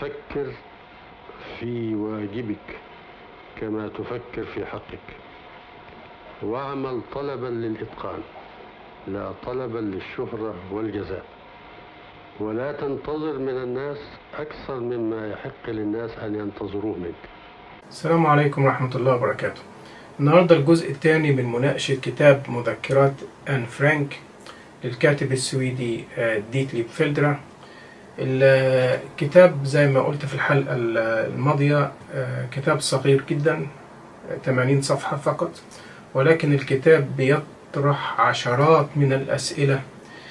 فكر في واجبك كما تفكر في حقك واعمل طلبا للإتقان لا طلبا للشهرة والجزاء ولا تنتظر من الناس أكثر مما يحق للناس أن ينتظروه منك السلام عليكم ورحمة الله وبركاته النهاردة الجزء الثاني من مناقشة كتاب مذكرات أن فرانك للكاتب السويدي آه، ديتليب فيلدرا الكتاب زي ما قلت في الحلقة الماضية آه، كتاب صغير جدا 80 صفحة فقط ولكن الكتاب بيطرح عشرات من الأسئلة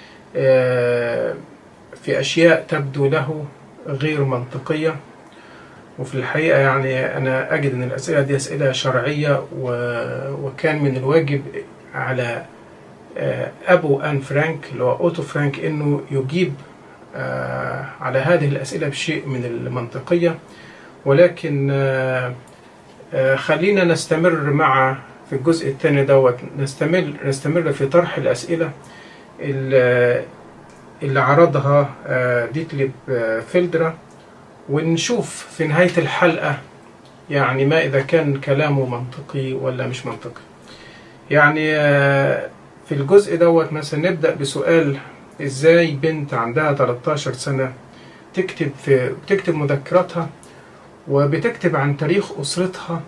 آه، في أشياء تبدو له غير منطقية وفي الحقيقة يعني أنا أجد أن الأسئلة دي أسئلة شرعية و- وكان من الواجب على آه، أبو أن فرانك اللي هو أوتو فرانك إنه يجيب آه، على هذه الأسئلة بشيء من المنطقية ولكن آه، آه، خلينا نستمر مع في الجزء الثاني دوت نستمر نستمر في طرح الأسئلة اللي اللي عرضها آه، ديتليب آه، فيلدرا ونشوف في نهاية الحلقة يعني ما إذا كان كلامه منطقي ولا مش منطقي يعني آه، في الجزء دوت مثلا نبدأ بسؤال إزاي بنت عندها 13 سنة تكتب في بتكتب مذكراتها وبتكتب عن تاريخ أسرتها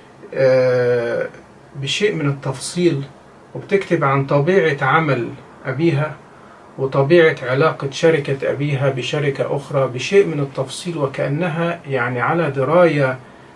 آه، بشيء من التفصيل وبتكتب عن طبيعة عمل أبيها وطبيعة علاقة شركة أبيها بشركة أخرى بشيء من التفصيل وكأنها يعني على دراية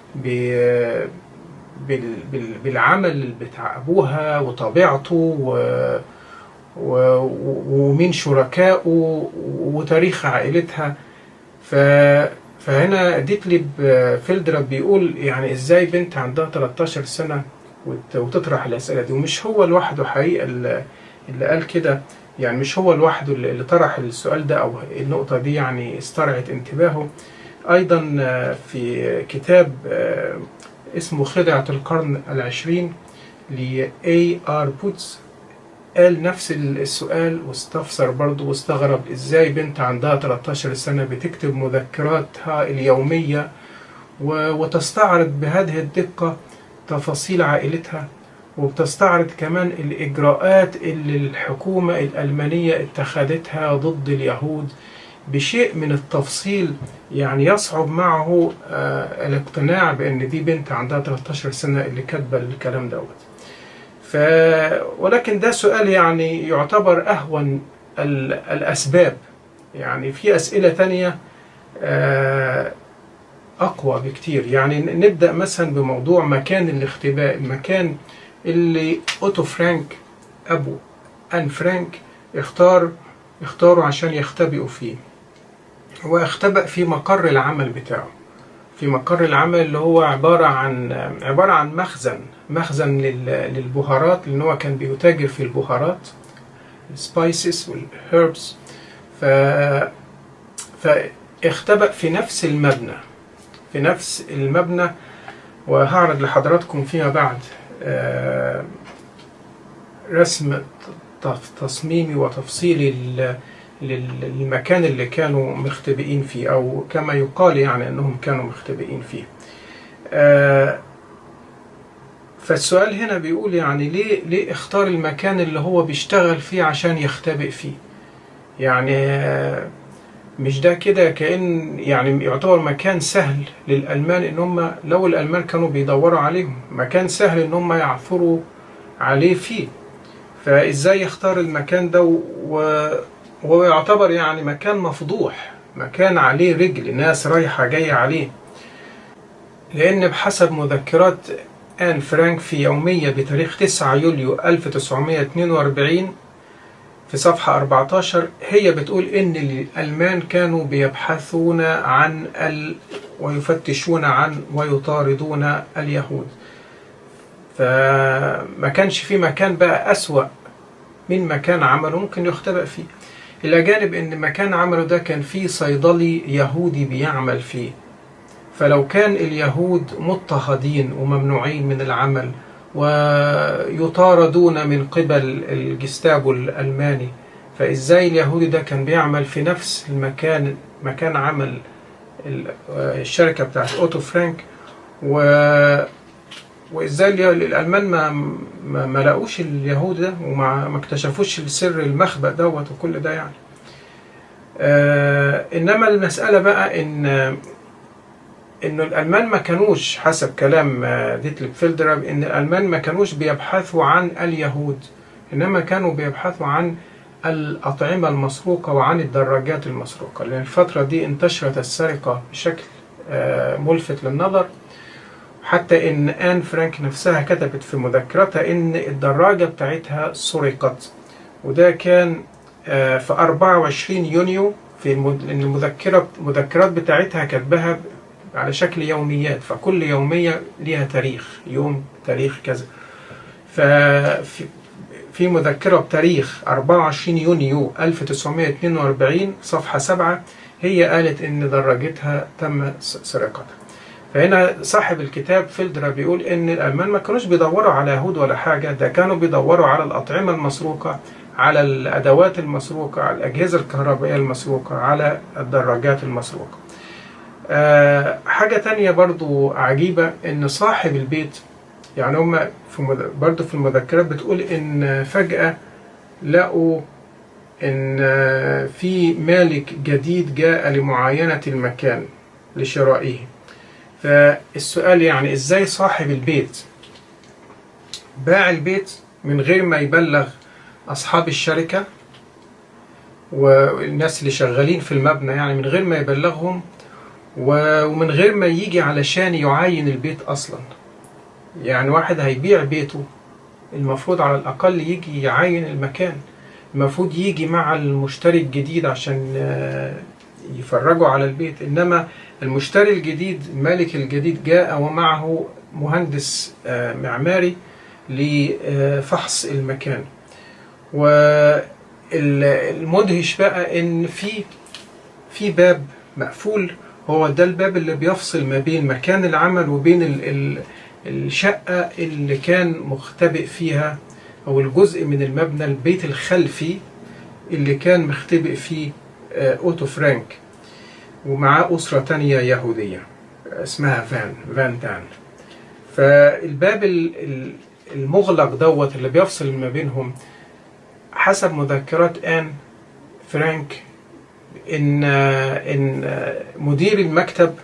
ب- بال- بال- بالعمل بتاع أبوها وطبيعته و- و- ومين شركائه وتاريخ عائلتها ف فهنا ديتليب فيلدرا بيقول يعني ازاي بنت عندها 13 سنة وت- وتطرح الأسئلة دي ومش هو لوحده حقيقة اللي اللي قال كده يعني مش هو لوحده اللي اللي طرح السؤال ده أو النقطة دي يعني استرعت انتباهه أيضا آه، في كتاب آه، اسمه خدعة القرن العشرين ل A.R. بوتس قال نفس السؤال واستفسر برضه واستغرب ازاي بنت عندها 13 سنة بتكتب مذكراتها اليومية و- وتستعرض بهذه الدقة تفاصيل عائلتها وبتستعرض كمان الإجراءات اللي الحكومة الألمانية اتخذتها ضد اليهود بشيء من التفصيل يعني يصعب معه آه، الاقتناع بأن دي بنت عندها 13 سنة اللي كاتبة الكلام دوت ف ولكن ده سؤال يعني يعتبر أهون ال- الأسباب يعني في أسئلة تانية آه، أقوى بكتير يعني ن- نبدأ مثلا بموضوع مكان الاختباء المكان اللي أوتو فرانك أبو أن فرانك اختار اختاروا عشان يختبئوا فيه هو اختبأ في مقر العمل بتاعه في مقر العمل اللي هو عبارة عن عبارة عن مخزن مخزن لل- للبهارات لأن هو كان بيتاجر في البهارات السبايسز والهيربس ف فاختبأ في نفس المبنى في نفس المبنى وهعرض لحضراتكم فيما بعد آه، رسم ت- تصميمي وتفصيلي لل- لل- للمكان اللي كانوا مختبئين فيه أو كما يقال يعني أنهم كانوا مختبئين فيه آه، فالسؤال هنا بيقول يعني ليه ليه اختار المكان اللي هو بيشتغل فيه عشان يختبئ فيه يعني آه، مش ده كده كأن يعني يعتبر مكان سهل للألمان إن هم لو الألمان كانوا بيدوروا عليهم مكان سهل إن هم يعثروا عليه فيه فإزاي يختار المكان ده و... وهو يعتبر يعني مكان مفضوح مكان عليه رجل ناس رايحة جاية عليه لأن بحسب مذكرات آن فرانك في يومية بتاريخ 9 يوليو 1942 في صفحة 14 هي بتقول إن الألمان كانوا بيبحثون عن ال... ويفتشون عن ويطاردون اليهود فما كانش في مكان بقى أسوأ من مكان عمله ممكن يختبئ فيه إلى جانب إن مكان عمله ده كان فيه صيدلي يهودي بيعمل فيه فلو كان اليهود مضطهدين وممنوعين من العمل ويطاردون من قبل الجستابو الألماني فإزاي اليهودي ده كان بيعمل في نفس المكان مكان عمل ال- آه، الشركة بتاعت أوتو فرانك و وازاي اليه- الالمان ما ما, ما لقوش اليهود ده وما ما اكتشفوش السر المخبأ دوت وكل ده يعني آه انما المسألة بقى ان انه الالمان ما كانوش حسب كلام آه، ديتليب فيلدراب ان الالمان ما كانوش بيبحثوا عن اليهود انما كانوا بيبحثوا عن الأطعمة المسروقة وعن الدراجات المسروقة لأن الفترة دي انتشرت السرقة بشكل آه، ملفت للنظر حتى إن آن فرانك نفسها كتبت في مذكرتها إن الدراجة بتاعتها سرقت وده كان آه، في 24 يونيو في المد... لأن المذكرة المذكرات بتاعتها كاتباها على شكل يوميات فكل يومية ليها تاريخ يوم تاريخ كذا ففي في مذكرة بتاريخ 24 يونيو 1942 صفحة 7 هي قالت إن دراجتها تم س- سرقتها فهنا صاحب الكتاب فيلدرا بيقول إن الألمان ما كانوش بيدوروا على يهود ولا حاجة ده كانوا بيدوروا على الأطعمة المسروقة على الأدوات المسروقة على الأجهزة الكهربائية المسروقة على الدراجات المسروقة آه، حاجة تانية برضو عجيبة إن صاحب البيت يعني هم في مذ... برضو في المذكرات بتقول إن فجأة لقوا إن آه، في مالك جديد جاء لمعاينة المكان لشرائه فالسؤال يعني إزاي صاحب البيت باع البيت من غير ما يبلغ أصحاب الشركة والناس اللي شغالين في المبنى يعني من غير ما يبلغهم و- ومن غير ما يجي علشان يعاين البيت أصلا يعني واحد هيبيع بيته المفروض على الأقل يجي يعاين المكان المفروض يجي مع المشتري الجديد عشان آه، يفرجوا على البيت إنما المشتري الجديد المالك الجديد جاء ومعه مهندس آه، معماري لفحص المكان والمدهش بقى إن في في باب مقفول هو ده الباب اللي بيفصل ما بين مكان العمل وبين ال ال الشقة اللي كان مختبئ فيها أو الجزء من المبنى البيت الخلفي اللي كان مختبئ فيه آه، أوتو فرانك ومعاه أسرة تانية يهودية اسمها فان فان تان فالباب ال- ال- المغلق دوت اللي بيفصل ما بينهم حسب مذكرات آن فرانك ان ان مدير المكتب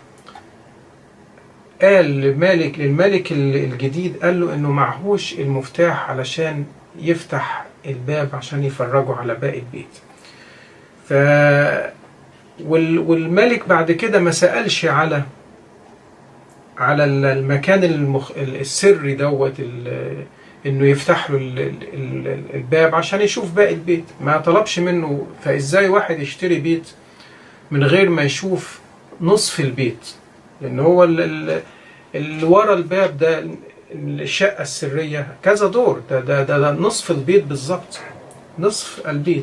قال للمالك للمالك الجديد قال له انه معهوش المفتاح علشان يفتح الباب عشان يفرجوا على باقي البيت ف وال- والملك بعد كده ما سألش على على ال- المكان المخ... السري دوت ال- انه يفتح له ال- ال- ال- الباب عشان يشوف باقي البيت ما طلبش منه فازاي واحد يشتري بيت من غير ما يشوف نصف البيت لان هو ال- ال- اللي ورا الباب ده الشقة السرية كذا دور ده ده ده, ده نصف البيت بالظبط نصف البيت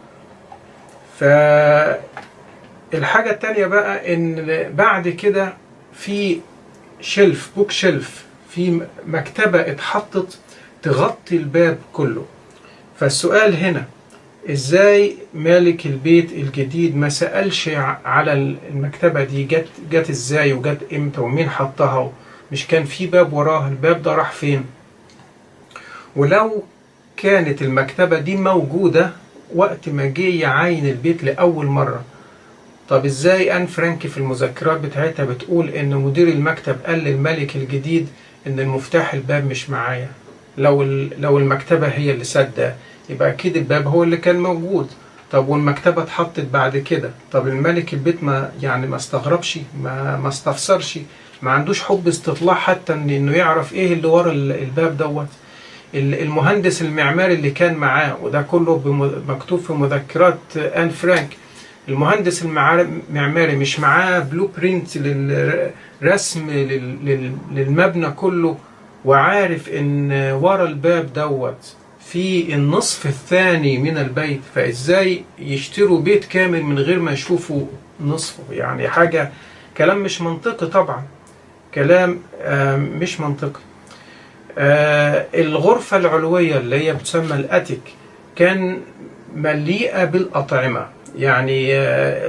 فالحاجة التانية بقى ان بعد كده في شلف بوك شلف في مكتبة اتحطت تغطي الباب كله فالسؤال هنا ازاي مالك البيت الجديد ما سألش ع- على المكتبة دي جت جت ازاي وجت امتى ومين حطها مش كان في باب وراها الباب ده راح فين ولو كانت المكتبة دي موجودة وقت ما جه يعاين البيت لأول مرة طب ازاي ان فرانك في المذكرات بتاعتها بتقول ان مدير المكتب قال للملك الجديد ان المفتاح الباب مش معايا لو ال- لو المكتبة هي اللي سادة يبقى اكيد الباب هو اللي كان موجود طب والمكتبة اتحطت بعد كده طب الملك البيت ما يعني ما استغربش ما ما استفسرش ما عندوش حب استطلاع حتى إن- انه يعرف ايه اللي ورا ال- الباب دوت ال- المهندس المعماري اللي كان معاه وده كله بم- مكتوب في مذكرات آن فرانك المهندس المعار- المعماري مش معاه بلو برينت للرسم لل- لل- للمبنى كله وعارف ان ورا الباب دوت في النصف الثاني من البيت فازاي يشتروا بيت كامل من غير ما يشوفوا نصفه يعني حاجة كلام مش منطقي طبعا كلام آه، مش منطقي آه، الغرفة العلوية اللي هي بتسمى الأتيك كان مليئة بالأطعمة يعني آه،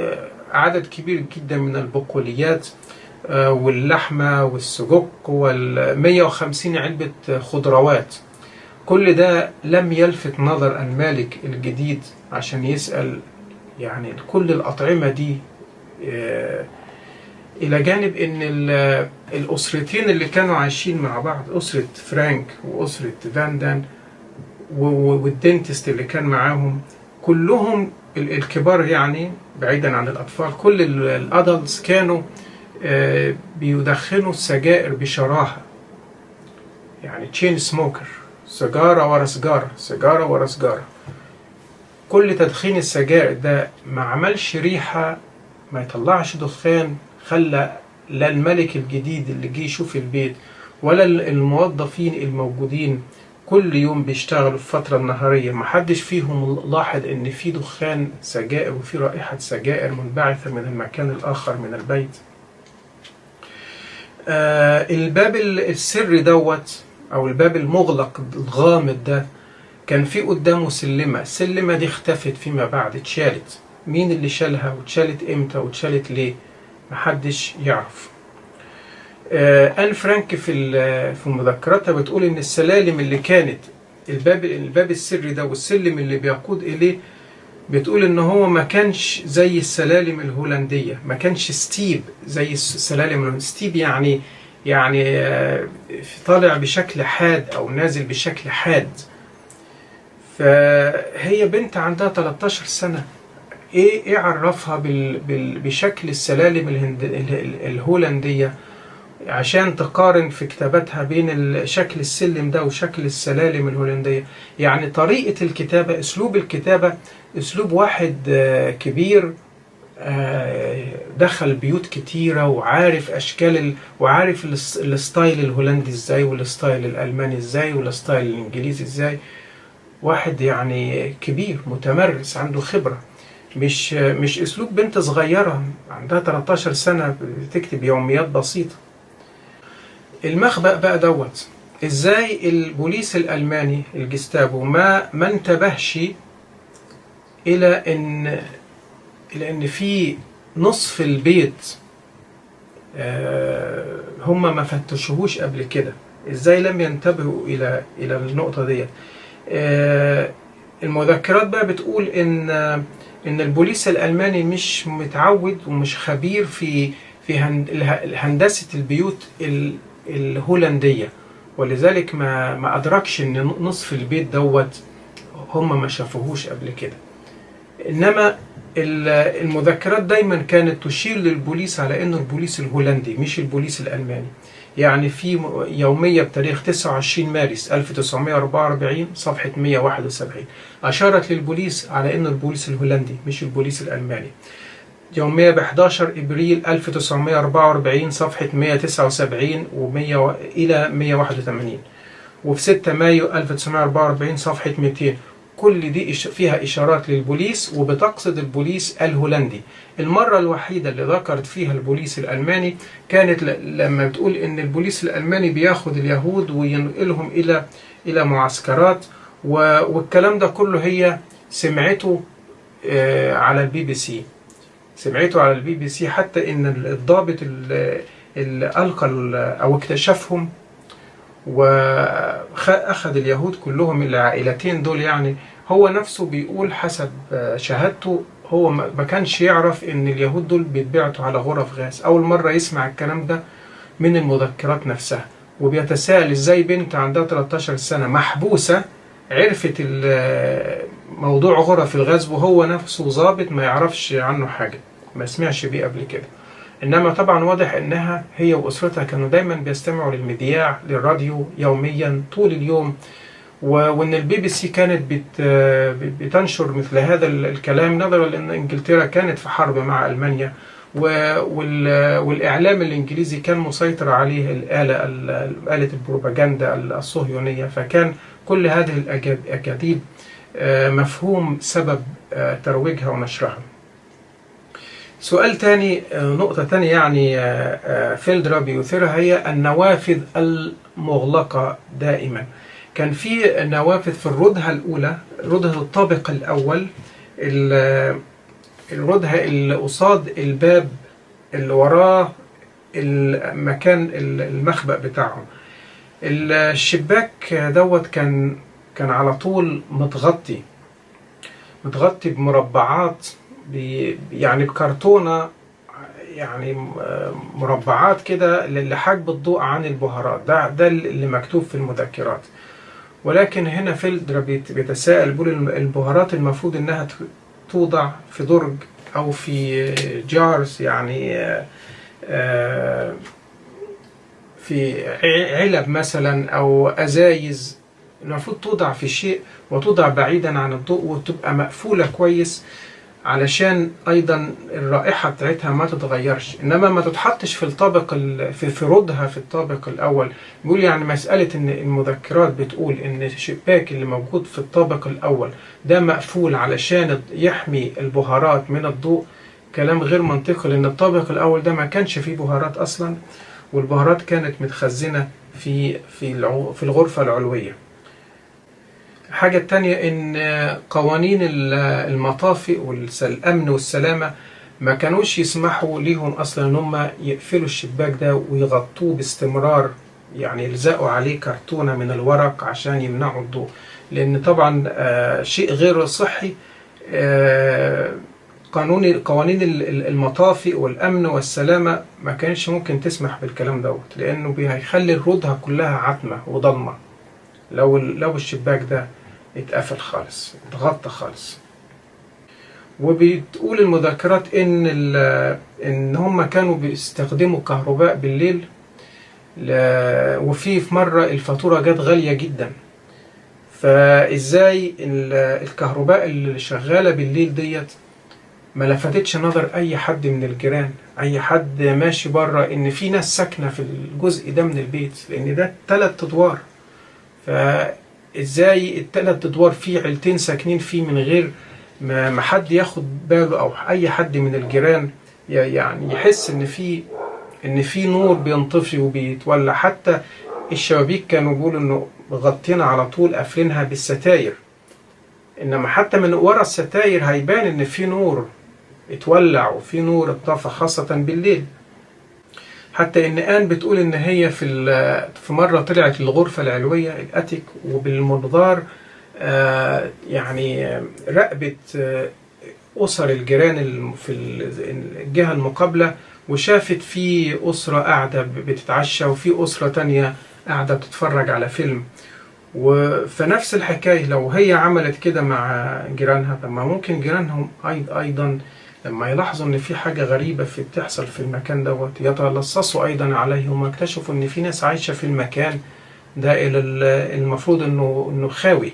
عدد كبير جدا من البقوليات آه، واللحمة والسجق وال 150 علبة خضروات كل ده لم يلفت نظر المالك الجديد عشان يسأل يعني كل الأطعمة دي آه، إلى جانب إن ال- الأسرتين اللي كانوا عايشين مع بعض أسرة فرانك وأسرة فاندان و- و- والدنتست اللي كان معاهم كلهم ال- الكبار يعني بعيدا عن الأطفال كل الأدلتس كانوا آه، بيدخنوا السجائر بشراهة يعني تشين سموكر سيجارة ورا سيجارة سيجارة ورا سيجارة كل تدخين السجائر ده ما عملش ريحة ما يطلعش دخان خلى لا الملك الجديد اللي جه يشوف البيت ولا الموظفين الموجودين كل يوم بيشتغلوا في الفترة النهارية محدش فيهم لاحظ ان في دخان سجائر وفي رائحة سجائر منبعثة من المكان الآخر من البيت آه الباب السري دوت او الباب المغلق الغامض ده كان في قدامه سلمة السلمة دي اختفت فيما بعد اتشالت مين اللي شالها واتشالت امتى واتشالت ليه محدش يعرف آه ان فرانك في ال- في مذكراتها بتقول ان السلالم اللي كانت الباب الباب السري ده والسلم اللي بيقود اليه بتقول ان هو ما كانش زي السلالم الهولنديه ما كانش ستيب زي السلالم الهولندية. ستيب يعني يعني آه، طالع بشكل حاد او نازل بشكل حاد فهي بنت عندها 13 سنه ايه ايه عرفها بال بال بشكل السلالم الهند ال- ال- الهولنديه عشان تقارن في كتاباتها بين ال- شكل السلم ده وشكل السلالم الهولنديه يعني طريقه الكتابه اسلوب الكتابه اسلوب واحد آه، كبير آه، دخل بيوت كتيرة وعارف أشكال ال... وعارف الس- الستايل الهولندي ازاي والستايل الألماني ازاي والستايل الإنجليزي ازاي واحد يعني كبير متمرس عنده خبرة مش مش أسلوب بنت صغيرة عندها 13 سنة بتكتب يوميات بسيطة المخبأ بقى دوت ازاي البوليس الألماني الجستابو ما ما انتبهش إلى إن إلى إن في نصف البيت آه، هم ما فتشوهوش قبل كده ازاي لم ينتبهوا الى الى النقطه دي آه، المذكرات بقى بتقول ان ان البوليس الالماني مش متعود ومش خبير في في هن- اله- هندسه البيوت ال- الهولنديه ولذلك ما ما ادركش ان نصف البيت دوت هم ما شافوهوش قبل كده انما ال- المذكرات دايما كانت تشير للبوليس على انه البوليس الهولندي مش البوليس الالماني يعني في م- يومية بتاريخ 29 مارس 1944 صفحة 171 أشارت للبوليس على أنه البوليس الهولندي مش البوليس الألماني يومية ب 11 إبريل 1944 صفحة 179 و 100 إلى 181 وفي 6 مايو 1944 صفحة 200 كل دي إش- فيها إشارات للبوليس وبتقصد البوليس الهولندي المرة الوحيدة اللي ذكرت فيها البوليس الألماني كانت ل- لما بتقول إن البوليس الألماني بياخد اليهود وينقلهم إلى إلى معسكرات و- والكلام ده كله هي سمعته آه، على البي بي سي سمعته على البي بي سي حتى إن الضابط ال- اللي ألقى ال- أو اكتشفهم وأخذ اليهود كلهم العائلتين دول يعني هو نفسه بيقول حسب آه، شهادته هو ما ما كانش يعرف ان اليهود دول بيتبعتوا على غرف غاز اول مره يسمع الكلام ده من المذكرات نفسها وبيتساءل ازاي بنت عندها 13 سنه محبوسه عرفت ال- موضوع غرف الغاز وهو نفسه ظابط ما يعرفش عنه حاجه ما سمعش بيه قبل كده انما طبعا واضح انها هي واسرتها كانوا دايما بيستمعوا للمذياع للراديو يوميا طول اليوم و- وان البي بي سي كانت بت بتنشر مثل هذا ال- الكلام نظرا لان انجلترا كانت في حرب مع المانيا و- وال- والاعلام الانجليزي كان مسيطر عليه الاله ال- اله البروباغندا الصهيونيه فكان كل هذه الأجاب- الاكاذيب آه، مفهوم سبب آه، ترويجها ونشرها سؤال تاني آه، نقطة تانية يعني آه، آه، فيلدرا بيثيرها هي النوافذ المغلقة دائما كان في نوافذ في الردهة الأولى ردهة الطابق الأول ال- الردهة اللي قصاد الباب اللي وراه المكان المخبأ بتاعهم الشباك دوت كان كان على طول متغطي متغطي بمربعات ب- يعني بكرتونة يعني مربعات كده لحجب الضوء عن البهارات ده ده اللي مكتوب في المذكرات ولكن هنا فيلدر بيت- بيتساءل بيقول الم- البهارات المفروض انها ت- توضع في درج او في جارز يعني آه، آه، في ع- علب مثلا او ازايز المفروض توضع في شيء وتوضع بعيدا عن الضوء وتبقى مقفولة كويس علشان ايضا الرائحة بتاعتها ما تتغيرش انما ما تتحطش في الطابق ال- في في ردها في الطابق الاول بيقول يعني مسألة ان المذكرات بتقول ان الشباك اللي موجود في الطابق الاول ده مقفول علشان يحمي البهارات من الضوء كلام غير منطقي لان الطابق الاول ده ما كانش فيه بهارات اصلا والبهارات كانت متخزنة في في العو- في الغرفة العلوية الحاجة التانية إن قوانين ال- المطافئ والأمن والسلامة ما كانوش يسمحوا ليهم أصلا إن هم يقفلوا الشباك ده ويغطوه باستمرار يعني يلزقوا عليه كرتونة من الورق عشان يمنعوا الضوء لأن طبعا آه، شيء غير صحي آه، قانون قوانين ال- ال- المطافئ والأمن والسلامة ما كانش ممكن تسمح بالكلام دوت لأنه بي- هيخلي الردهة كلها عتمة وضلمة لو ال- لو الشباك ده اتقفل خالص اتغطى خالص وبتقول المذكرات ان ال- ان هم كانوا بيستخدموا كهرباء بالليل ل- وفي في مره الفاتوره جت غاليه جدا فازاي ال- الكهرباء اللي شغاله بالليل ديت ما لفتتش نظر اي حد من الجيران اي حد ماشي بره ان في ناس ساكنه في الجزء ده من البيت لان ده ثلاث ادوار فازاي الثلاث ادوار فيه عيلتين ساكنين فيه من غير ما ما حد ياخد باله او اي حد من الجيران ي- يعني يحس ان في ان في نور بينطفي وبيتولع حتى الشبابيك كانوا بيقولوا انه غطينا على طول قافلينها بالستاير انما حتى من ورا الستاير هيبان ان في نور اتولع وفي نور اتطفى خاصة بالليل حتى ان ان بتقول ان هي في ال- في مره طلعت الغرفه العلويه الاتيك وبالمنظار آه، يعني آه، راقبت آه، اسر الجيران الم- في ال- الجهه المقابله وشافت في اسره قاعده ب- بتتعشى وفي اسره تانية قاعده بتتفرج على فيلم و- فنفس الحكايه لو هي عملت كده مع جيرانها طب ما ممكن جيرانهم أيض- ايضا لما يلاحظوا ان في حاجه غريبه في بتحصل في المكان دوت يتلصصوا ايضا عليهم ويكتشفوا ان في ناس عايشه في المكان ده الى ال- المفروض انه انه خاوي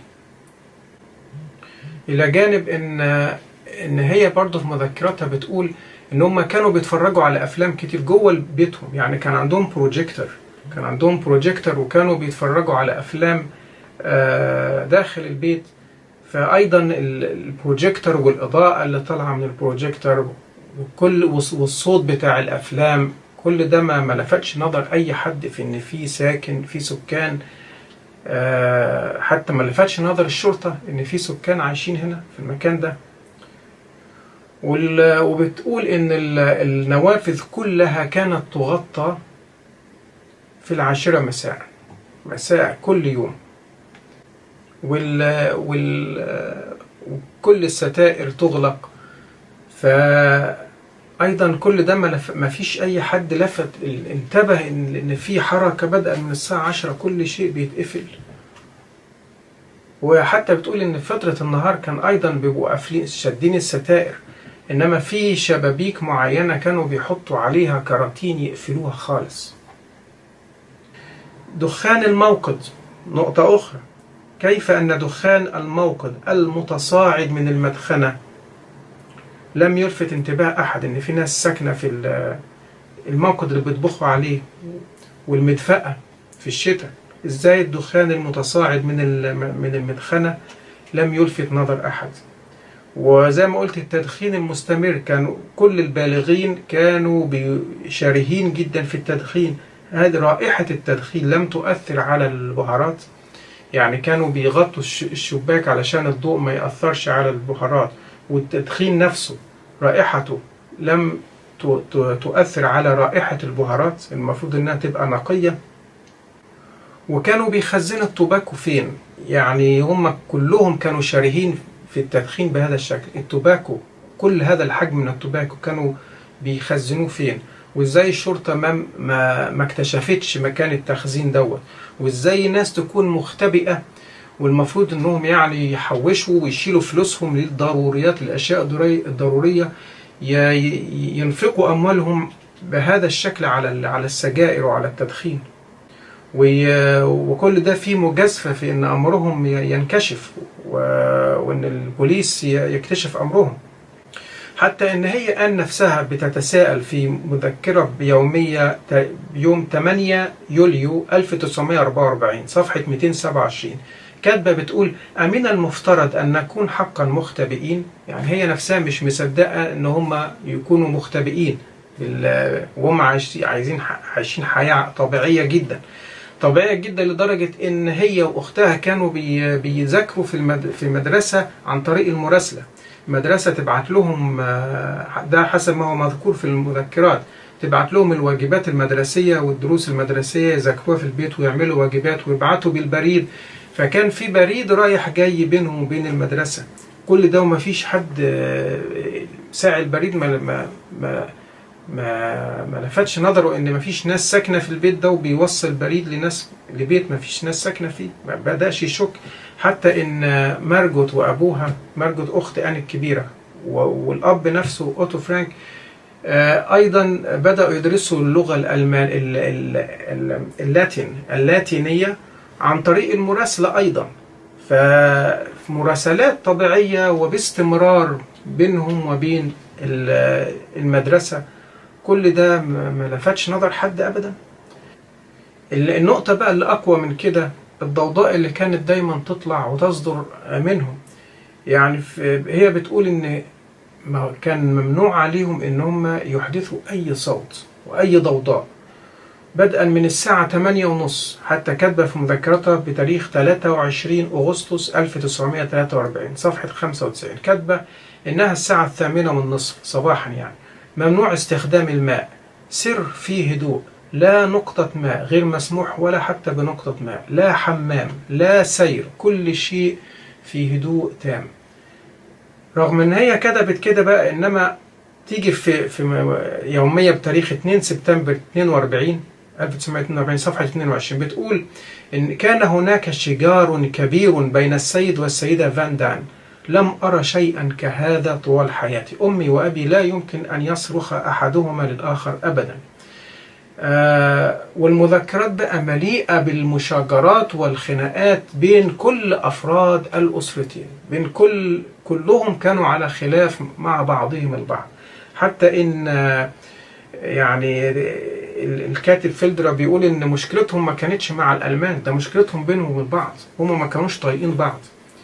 الى جانب ان ان هي برضه في مذكراتها بتقول ان هم كانوا بيتفرجوا على افلام كتير جوه بيتهم يعني كان عندهم بروجيكتور كان عندهم بروجيكتور وكانوا بيتفرجوا على افلام آه، داخل البيت فايضا ال- البروجيكتور والاضاءه اللي طالعه من البروجيكتور وكل والص- والصوت بتاع الافلام كل ده ما ما لفتش نظر اي حد في ان في ساكن في سكان آه، حتى ما لفتش نظر الشرطه ان في سكان عايشين هنا في المكان ده وال- وبتقول ان ال- النوافذ كلها كانت تغطى في العاشره مساء مساء كل يوم وال وال وكل الستائر تغلق فأيضا كل ده ما لف- ما فيش أي حد لفت ال- انتبه إن إن في حركة بدأ من الساعة عشرة كل شيء بيتقفل وحتى بتقول إن في فترة النهار كان أيضا بيبقوا قافلين شادين الستائر إنما في شبابيك معينة كانوا بيحطوا عليها كراتين يقفلوها خالص دخان الموقد نقطة أخرى كيف أن دخان الموقد المتصاعد من المدخنة لم يلفت انتباه أحد إن في ناس ساكنة في ال- الموقد اللي بيطبخوا عليه والمدفأة في الشتاء إزاي الدخان المتصاعد من ال- من المدخنة لم يلفت نظر أحد وزي ما قلت التدخين المستمر كانوا كل البالغين كانوا بي- شارهين جدا في التدخين هذه رائحة التدخين لم تؤثر على البهارات يعني كانوا بيغطوا الش- الشباك علشان الضوء ما يأثرش على البهارات والتدخين نفسه رائحته لم ت- ت- تؤثر على رائحة البهارات المفروض إنها تبقى نقية وكانوا بيخزنوا التوباكو فين يعني هم كلهم كانوا شارهين في التدخين بهذا الشكل التوباكو كل هذا الحجم من التوباكو كانوا بيخزنوه فين وازاي الشرطة ما, ما, ما اكتشفتش مكان التخزين دوت وازاي الناس تكون مختبئة والمفروض انهم يعني يحوشوا ويشيلوا فلوسهم للضروريات الاشياء الضروري- الضرورية ي- ي- ينفقوا اموالهم بهذا الشكل على ال- على السجائر وعلى التدخين وي- وكل ده فيه مجازفة في ان امرهم ي- ينكشف و- وان البوليس ي- يكتشف امرهم حتى ان هي ان نفسها بتتساءل في مذكره يوميه ت- يوم 8 يوليو 1944 صفحه 227 كاتبه بتقول امن المفترض ان نكون حقا مختبئين يعني هي نفسها مش مصدقه ان هم يكونوا مختبئين بال- وهم عايش- عايزين ح- عايشين حياه طبيعيه جدا طبيعيه جدا لدرجه ان هي واختها كانوا بي- بيذاكروا في المد- في المدرسه عن طريق المراسله مدرسة تبعت لهم آه، ده حسب ما هو مذكور في المذكرات تبعت لهم الواجبات المدرسية والدروس المدرسية يذاكروها في البيت ويعملوا واجبات ويبعتوا بالبريد فكان في بريد رايح جاي بينهم وبين المدرسة كل ده وما فيش حد آه، ساعي البريد ما ما ما ما, ما لفتش نظره ان ما فيش ناس ساكنه في البيت ده وبيوصل بريد لناس لبيت ما فيش ناس ساكنه فيه ما بداش يشك حتى ان مارجوت وابوها مارجوت اخت ان الكبيره و- والاب نفسه اوتو فرانك آه، ايضا بداوا يدرسوا اللغه الالمان ال- ال- ال- اللاتين اللاتينيه عن طريق المراسله ايضا فمراسلات طبيعيه وباستمرار بينهم وبين ال- المدرسه كل ده ما ما لفتش نظر حد ابدا ال- النقطه بقى اللي اقوى من كده الضوضاء اللي كانت دايما تطلع وتصدر منهم يعني في- هي بتقول ان ما كان ممنوع عليهم ان هم يحدثوا اي صوت واي ضوضاء بدءا من الساعة 8 ونص حتى كاتبة في مذكرتها بتاريخ 23 أغسطس 1943 صفحة 95 كاتبة إنها الساعة الثامنة والنصف صباحا يعني ممنوع استخدام الماء سر فيه هدوء لا نقطة ماء غير مسموح ولا حتى بنقطة ماء لا حمام لا سير كل شيء في هدوء تام رغم ان هي كتبت كده بقى انما تيجي في في م- يوميه بتاريخ 2 سبتمبر 42 1942 صفحه 22 بتقول ان كان هناك شجار كبير بين السيد والسيده فان دان لم أرى شيئا كهذا طوال حياتي أمي وأبي لا يمكن أن يصرخ أحدهما للآخر أبدا آه والمذكرات بقى مليئة بالمشاجرات والخناقات بين كل أفراد الأسرتين بين كل كلهم كانوا على خلاف مع بعضهم البعض حتى إن آه، يعني ال- الكاتب فيلدرا بيقول إن مشكلتهم ما كانتش مع الألمان ده مشكلتهم بينهم وبين بعض هم ما كانوش طايقين بعض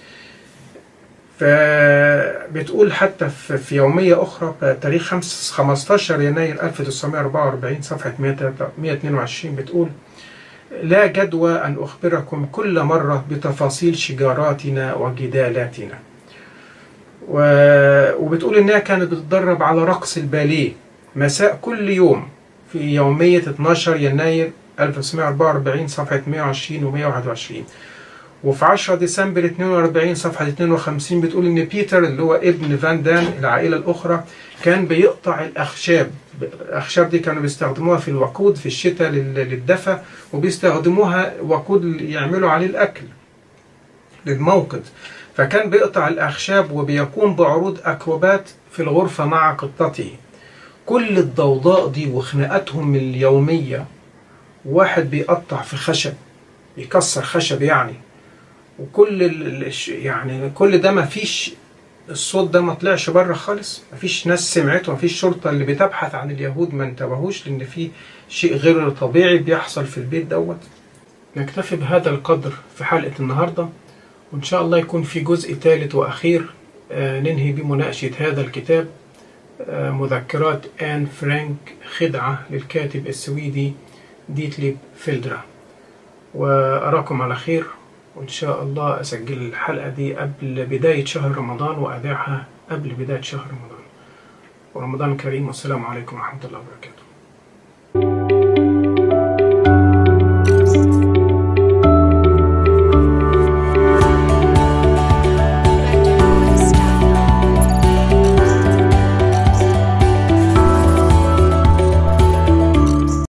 فبتقول حتى في في يومية أخرى بتاريخ خمس- 15 يناير 1944 صفحة 122 بتقول لا جدوى أن أخبركم كل مرة بتفاصيل شجاراتنا وجدالاتنا و- وبتقول إنها كانت بتتدرب على رقص الباليه مساء كل يوم في يومية 12 يناير 1944 صفحة 120 و 121 وفي 10 ديسمبر 42 صفحة 52 بتقول إن بيتر اللي هو ابن فان دان العائلة الأخرى كان بيقطع الأخشاب الأخشاب دي كانوا بيستخدموها في الوقود في الشتاء لل- للدفى وبيستخدموها وقود يعملوا عليه الأكل للموقد فكان بيقطع الأخشاب وبيقوم بعروض أكروبات في الغرفة مع قطته كل الضوضاء دي وخناقاتهم اليومية واحد بيقطع في خشب بيكسر خشب يعني وكل ال- الش- يعني كل ده ما فيش الصوت ده ما طلعش بره خالص ما فيش ناس سمعته ما فيش شرطة اللي بتبحث عن اليهود ما انتبهوش لأن في شيء غير طبيعي بيحصل في البيت دوت نكتفي بهذا القدر في حلقة النهاردة وإن شاء الله يكون في جزء ثالث وأخير آه، ننهي بمناقشة هذا الكتاب آه، مذكرات آن فرانك خدعة للكاتب السويدي ديتليب فيلدرا وأراكم على خير وإن شاء الله أسجل الحلقة دي قبل بداية شهر رمضان وأذاعها قبل بداية شهر رمضان ورمضان كريم والسلام عليكم ورحمة الله وبركاته